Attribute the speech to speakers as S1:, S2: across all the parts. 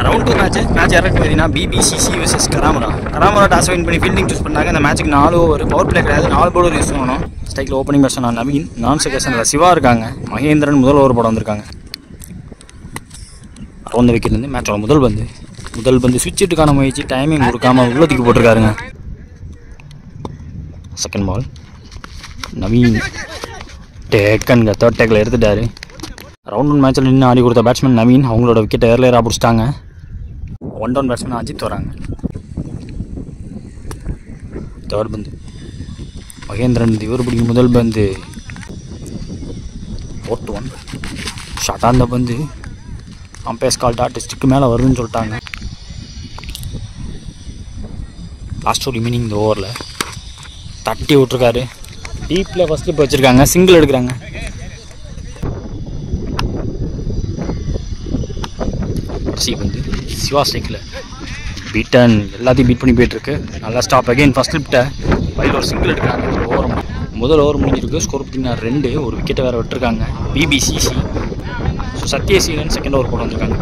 S1: round two match match யாருக்கு பார்த்தீங்கன்னா BBCC vs கராமரா கராமரா டாஸ் வின் பண்ணி ஃபீல்டிங் சூஸ் பண்ணாங்க இந்த மேட்ச்சுக்கு நாலு ஓவர் பவர் பிளே கிடையாது நாலு பவுலர் யூஸ் பண்ணணும் ஸ்ட்ரைக்கில் ஓப்பனிங் பேட்ஸ்மேன் நவீன் நான் செகஷனில் சிவா இருக்காங்க மகேந்திரன் முதல் ஓவர் போட வந்திருக்காங்க அரௌண்ட் விக்கெட்லேருந்து மேட்சோட முதல் பந்து முதல் பந்து சுவிட்ச் இட்டுக்கான முயற்சி டைமிங் கொடுக்காம உள்ள தூக்கி போட்டிருக்காருங்க செகண்ட் பால் நவீன் டேக்கனுங்க தேர்ட் டேக்கில் எடுத்துட்டாரு ரவுண்ட் ஒன் மேட்ச்சில் நின்று ஆடி கொடுத்த பேட்ஸ்மேன் நவீன் அவங்களோட விக்கெட்டை ஏர்லேயராக பிடிச்சிட்டாங்க ஒன் டவுன் பேட்ஸ்மேன் அஜித் வராங்க தேர்ட் பந்து மகேந்திரன் இவர் பிடிக்கும் முதல் பந்து ஃபோர்த் ஒன் ஷார்ட்டாக அந்த பந்து அம்பேஸ் கால் டாட் ஸ்டிக்கு மேலே வருதுன்னு சொல்லிட்டாங்க லாஸ்ட் ஒரு மீனிங் இந்த ஓவரில் தட்டி விட்ருக்காரு டீப்பில் ஃபஸ்ட் இப்போ வச்சுருக்காங்க சிங்கிள் எடுக்கிறாங்க கடைசி வந்து சிவா ஸ்ட்ரைக்கில் பீட்டன் எல்லாத்தையும் பீட் பண்ணி போயிட்டுருக்கு நல்லா ஸ்டாப் அகைன் ஃபஸ்ட் லிப்ட்டை வயலில் ஒரு சிங்கிள் எடுக்கிறாங்க ஒரு ஓவர் முதல் ஓவர் முடிஞ்சிருக்கு ஸ்கோர் பார்த்தீங்கன்னா ரெண்டு ஒரு விக்கெட்டை வேறு விட்டுருக்காங்க BBCC so Sathyaseelan second over போட்டு வந்திருக்காங்க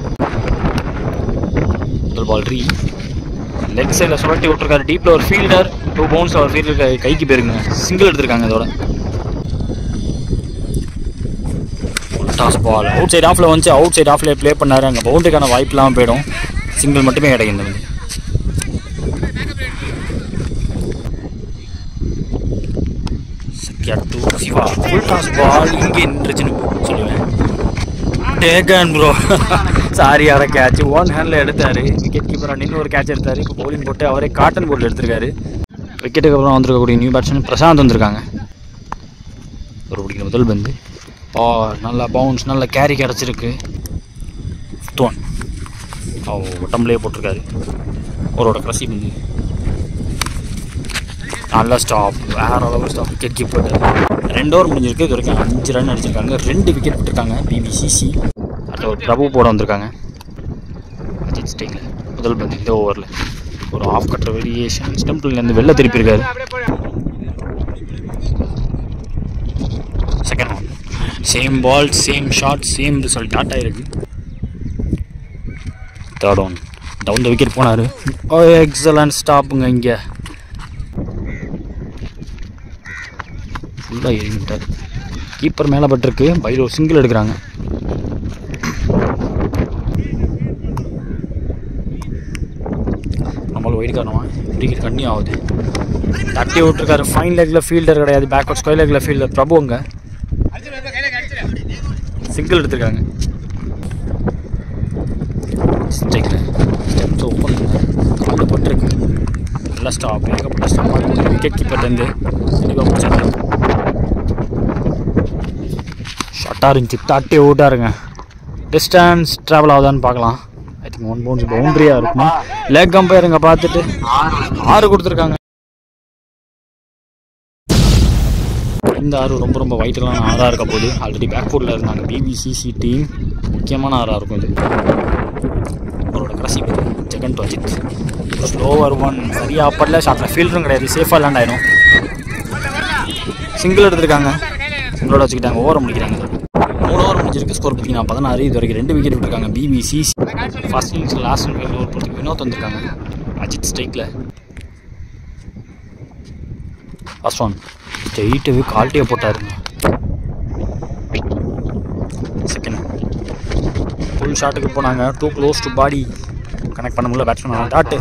S1: முதல் பால் ரீ லெக் சைடில் சுழட்டி விட்ருக்காரு டீப்பில் ஒரு ஃபீல்டர் டூ பவுன்ஸ் அவர் ஃபீல்டர் கைக்கு போயிருங்க சிங்கிள் எடுத்திருக்காங்க இதோட டாஸ் பால் அவுட் சைட் ஆஃபில் வந்து அவுட் சைட் ஆஃப்ல ப்ளே பண்ணாரு அங்கே பவுண்டரிக்கான வாய்ப்பு இல்லாமல் போயிடும் சிங்கிள் மட்டுமே கிடைக்கும் இந்த வந்து Sathya to Siva full toss ball இங்கே நின்றுச்சுன்னு சொல்லுவேன் டேகன் ப்ரோ சாரி யார கேட்ச் ஒன் ஹேண்டில் எடுத்தார் விக்கெட் கீப்பராக நின்று ஒரு கேட்ச் எடுத்தார் இப்போ பவுலிங் போட்டு அவரே காட்டன் போர்டில் எடுத்திருக்காரு விக்கெட்டுக்கு அப்புறம் வந்திருக்கக்கூடிய நியூ பேட்ஸ்மேன் பிரசாந்த் வந்திருக்காங்க ஒரு பிடிக்கிற முதல் பந்து ஆ நல்லா பவுன்ஸ் நல்ல கேரி கிடச்சிருக்கு ஃபிஃப்த் ஒன் ஓ உடம்புலேயே போட்டிருக்காரு அவரோட கடைசி பந்து நல்ல ஸ்டாப் வேற அளவு ஸ்டாப் விக்கெட் கீப்பர் ரெண்டு ஓவர் முடிஞ்சிருக்கு இது வரைக்கும் அஞ்சு ரன் அடிச்சிருக்காங்க ரெண்டு விக்கெட் விட்டுருக்காங்க பிபிசிசி அடுத்த ஒரு பிரபு போட வந்திருக்காங்க அஜித் ஸ்டைலில் முதல் பந்து இந்த ஓவரில் ஒரு ஆஃப் கட்டர் வேரியேஷன் ஸ்டம்பிள்லேருந்து வெளில திருப்பியிருக்காரு second one same ball same shot same result dot ஆயிருக்கு third one down the wicket போனார் ஓ எக்ஸலன்ட் ஸ்டாப்புங்க இங்கே ஃபுல்லாக எறிவிட்டார் கீப்பர் மேலே பட்டிருக்கு பையில் ஒரு சிங்கிள் எடுக்கிறாங்க நம்மள ஒயிட் காரணமா கிரிக்கெட் கண்ணி ஆகுது தட்டி விட்டுருக்காரு ஃபைன் லெக்கில் ஃபீல்டர் கிடையாது பேக்வர்ட் ஸ்கொயர் லெக்கில் ஃபீல்டர் பிரபுங்க சிங்கிள் எடுத்திருக்காங்க ஸ்ட்ரைக்கில் ஸ்டெப்ஸ் ஓப்பன் காலில் பட்டிருக்கு நல்லா ஸ்டாப் ஏகப்பட்ட ஸ்டாப் விக்கெட் கீப்பர்லேருந்து தெளிவாக பிடிச்சாங்க ஷார்ட்டாக இருந்துச்சு தட்டி விட்டாருங்க டிஸ்டன்ஸ் ட்ராவல் ஆகுதான்னு பார்க்கலாம் ஐ திங்க் ஒன் பவுன்ஸ் பவுண்ட்ரியாக இருக்குமா லேக் கம்பேருங்க பார்த்துட்டு ஆறு கொடுத்துருக்காங்க இந்த ஆறு ரொம்ப ரொம்ப வைட்டலான ஆறாக இருக்க போது ஆல்ரெடி பேக்ஃபுட்டில் இருந்தாங்க பிபிசிசி டீம் முக்கியமான ஆறாக இருக்கும் இது அவரோட கடைசி பேர் Jagan to Ajith slower one சரியாக படல ஷாட்டில் ஃபீல்டரும் கிடையாது சேஃபாக லேண்ட் ஆயிடும் சிங்கிள் எடுத்திருக்காங்க சிங்கிளோட வச்சுக்கிட்டாங்க ஓவர் முடிக்கிறாங்க மூணு ஓவர் முடிஞ்சிருக்கு ஸ்கோர் பார்த்தீங்கன்னா பதினாறு இது வரைக்கும் ரெண்டு விக்கெட் விட்டுருக்காங்க பிபிசி ஃபர்ஸ்ட் இன்னிங்ஸில் லாஸ்ட் ஓவர் பொறுத்து வினோத் வந்திருக்காங்க அஜித் ஸ்ட்ரைக்கில் ஃபர்ஸ்ட் ஒன் ஸ்ட்ரெயிட்டாகவே கால்ட்டியாக போட்டாருங்க செகண்ட் ஃபுல் ஷாட்டுக்கு போனாங்க too close to body connect பண்ண முடியல பேட்ஸ்மேன் டாட்டு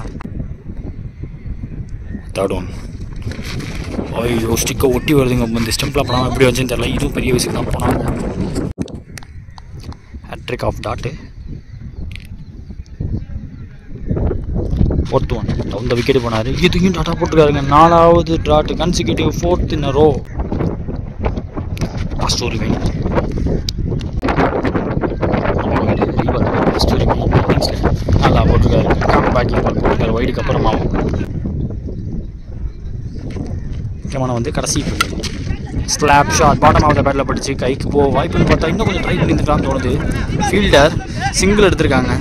S1: தேர்ட் ஒன் ஐயோ ஸ்டிக்கை ஒட்டி வருதுங்க இந்த ஸ்டெம்பில் போனாமல் எப்படி வச்சுன்னு தெரியல இதுவும் பெரிய விஷயம் தான் போனாங்க hattrick off dot fourth one down the wicket போனார் இதுக்கும் டாட்டா போட்டுருக்காருங்க நாலாவது dot consecutive fourth in row last ஒரு மெயின் நல்லா போட்டிருக்காரு கம் பேக்கிங் போட்டிருக்காரு வைடுக்கு அப்புறமாவும் முக்கியமான வந்து கடைசி slap shot bottom of the பேட்டில் படிச்சு கைக்கு போ வாய்ப்புன்னு பார்த்தா இன்னும் கொஞ்சம் ட்ரை பண்ணியிருக்கலாம்னு தோணுது ஃபீல்டர் சிங்கிள் எடுத்திருக்காங்க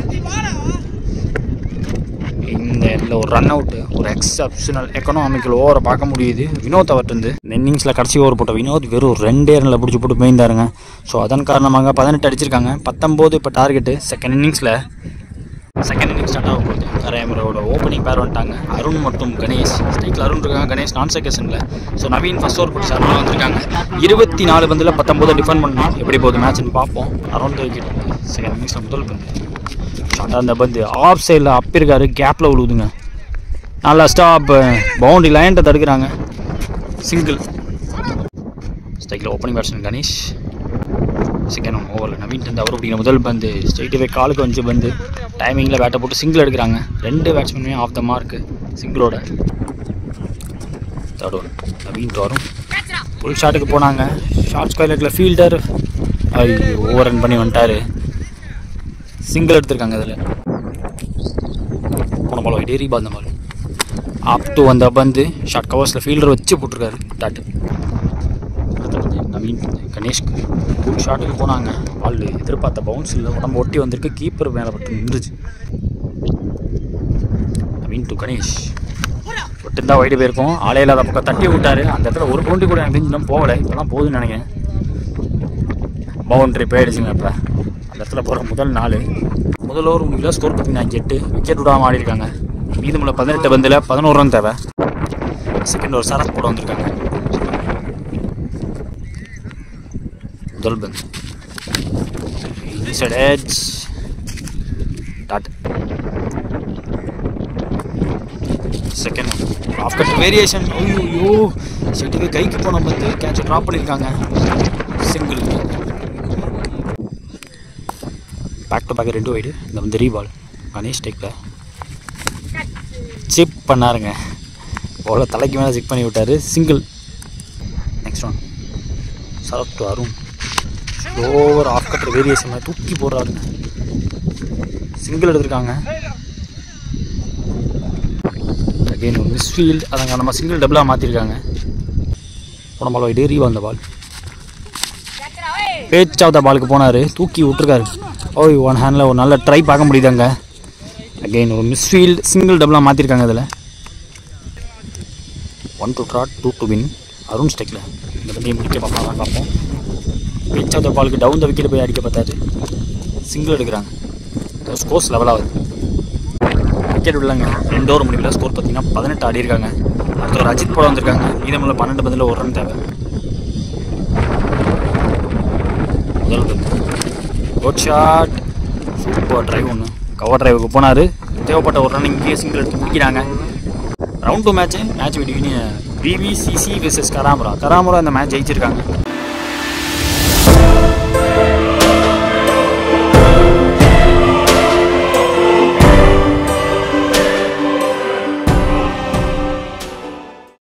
S1: இந்த இடத்துல ஒரு ரன் அவுட் ஒரு எக்ஸப்ஷனல் எக்கனாமிக்கல் ஓவரை பார்க்க முடியுது வினோத் அவர்கிட்ட இந்த இன்னிங்ஸில் கடைசி ஓவர் போட்ட வினோத் வெறும் ரெண்டே ரனில் பிடிச்சி போட்டு போயிருந்தாருங்க ஸோ அதன் காரணமாக பதினெட்டு அடிச்சிருக்காங்க பத்தொம்போது இப்போ டார்கெட்டு செகண்ட் இன்னிங்ஸில் செகண்ட் இன்னிங் ஸ்டார்ட் ஆக போகுது கரையமரோட ஓப்பனிங் பேர் வந்துட்டாங்க அருண் மற்றும் கணேஷ் ஸ்ட்ரைக்கில் அருண் இருக்காங்க கணேஷ் நான் செகஷனில் ஸோ நவீன் ஃபர்ஸ்ட் ஓவர் போட்டு அருண் வந்திருக்காங்க இருபத்தி நாலு பந்தில் பத்தொம்போது டிஃபெண்ட் பண்ணணும் எப்படி போகுது மேட்ச்னு பார்ப்போம் அரௌண்ட் விக்கெட் செகண்ட் இன்னிங்ஸில் முதல் பந்து ஷார்ட்டாக அந்த பந்து ஆஃப் சைடில் அப்பிருக்காரு கேப்பில் விழுவுதுங்க நல்லா ஸ்டாப் பவுண்டரி லைன்ட்ட தடுக்கிறாங்க சிங்கிள் ஸ்ட்ரைக்கில் opening batsman Ganesh second one ஓவரில் நவீன் தந்து அவர் அப்படிங்கிற முதல் பந்து ஸ்ட்ரைட்டு போய் காலுக்கு வந்து பந்து டைமிங்கில் பேட்டை போட்டு சிங்கிள் எடுக்கிறாங்க ரெண்டு பேட்ஸ்மேனுமே ஆஃப் த மார்க்கு சிங்கிளோட தேர்ட் ஒன் நவீன் வரும் ஃபுல் ஷாட்டுக்கு போனாங்க short square fielder over run பண்ணி வந்துட்டாரு சிங்கிள் எடுத்திருக்காங்க அதில் போன பால் டேரி பால் அந்த பால் அப் டு வந்த பந்து ஷார்ட் கவர்ஸில் ஃபீல்டர் வச்சு போட்டிருக்காரு டாட்டு அடுத்த பந்து நவீன் பந்து கணேஷ்க்கு ஃபுல் ஷாட்டுக்கு போனாங்க பால் எதிர்பார்த்த பவுன்ஸ் இல்லை உடம்பு ஒட்டி வந்திருக்கு கீப்பர் மேலே பட்டு நின்றுச்சு நவீன் டு கணேஷ் விட்டுருந்தா வைடு போயிருக்கும் ஆளே இல்லாத பக்கம் தட்டி விட்டாரு அந்த இடத்துல ஒரு பவுண்டரி கூட எனக்கு தெரிஞ்சு இன்னும் போகலை இப்போலாம் போகுதுன்னு நினைக்கிறேன் பவுண்டரி போயிடுச்சுங்க இப்போ அந்த இடத்துல போகிற முதல் நாள் முதல் ஓவர் முடியல ஸ்கோர் பார்த்தீங்கன்னா எட்டு விக்கெட் விடாமல் ஆடி இருக்காங்க மீதமுள்ள பதினெட்டு பந்தில் பதினோரு ரன் தேவை செகண்ட் ஓவர் சரத் போட வந்திருக்காங்க முதல் பந்து inside edge dot second off cut variation ஐயோ செட்டுக்கு கைக்கு போன பந்து கேட்ச் ட்ராப் பண்ணியிருக்காங்க சிங்கிள் பேக் டு பேக் ரெண்டு வைடு இந்த வந்து ரீபால் கணேஷ் டேக்கில் சிப் பண்ணாருங்க போல தலைக்கு மேலே சிக் பண்ணி விட்டாரு single next one Sarath to Arun over off கட்டுற வேரியேஷன் தூக்கி போடுறாருங்க சிங்கிள் எடுத்திருக்காங்க அகெயின் ஒரு மிஸ்ஃபீல்ட் அதங்க நம்ம சிங்கிள் டபுளாக மாற்றிருக்காங்க போன பால் வைடு ரீவா அந்த பால் பேச்சாவத பாலுக்கு போனார் தூக்கி விட்டுருக்காரு ஓய் ஒன் ஹேண்டில் ஒரு நல்ல ட்ரை பார்க்க முடியுதாங்க அகெயின் ஒரு மிஸ்ஃபீல்ட் சிங்கிள் டபுளாக மாற்றிருக்காங்க அதில் one to draw two to win Arun ஸ்டெக்கில் இந்த பந்தியை முடிக்க பார்ப்பாங்க பார்ப்போம் பேச்சாவத பாலுக்கு டவுன் த விக்கெட் போய் அடிக்க பார்த்தாரு சிங்கிள் எடுக்கிறாங்க ஸ்கோர்ஸ் லெவல் ஆகுது விக்கெட் விடலங்க ரெண்டு ஓவர் முடிவில் ஸ்கோர் பார்த்தீங்கன்னா பதினெட்டு ஆடி இருக்காங்க அடுத்த ஒரு அஜித் போட வந்திருக்காங்க மீதமுள்ள பன்னெண்டு பதில் ஒரு ரன் தேவை முதல் பந்து குட் ஷாட் சூப்பர் டிரைவ் ஒன்று கவர் டிரைவுக்கு போனார் தேவைப்பட்ட ஒரு ரன் இங்கேயே சிங்கிள் எடுத்து முடிக்கிறாங்க ரவுண்ட் டூ மேட்ச்சு மேட்ச் விட்டு பிவிசிசி விசஸ் கராமுரா கராமுரா இந்த மேட்ச் ஜெயிச்சிருக்காங்க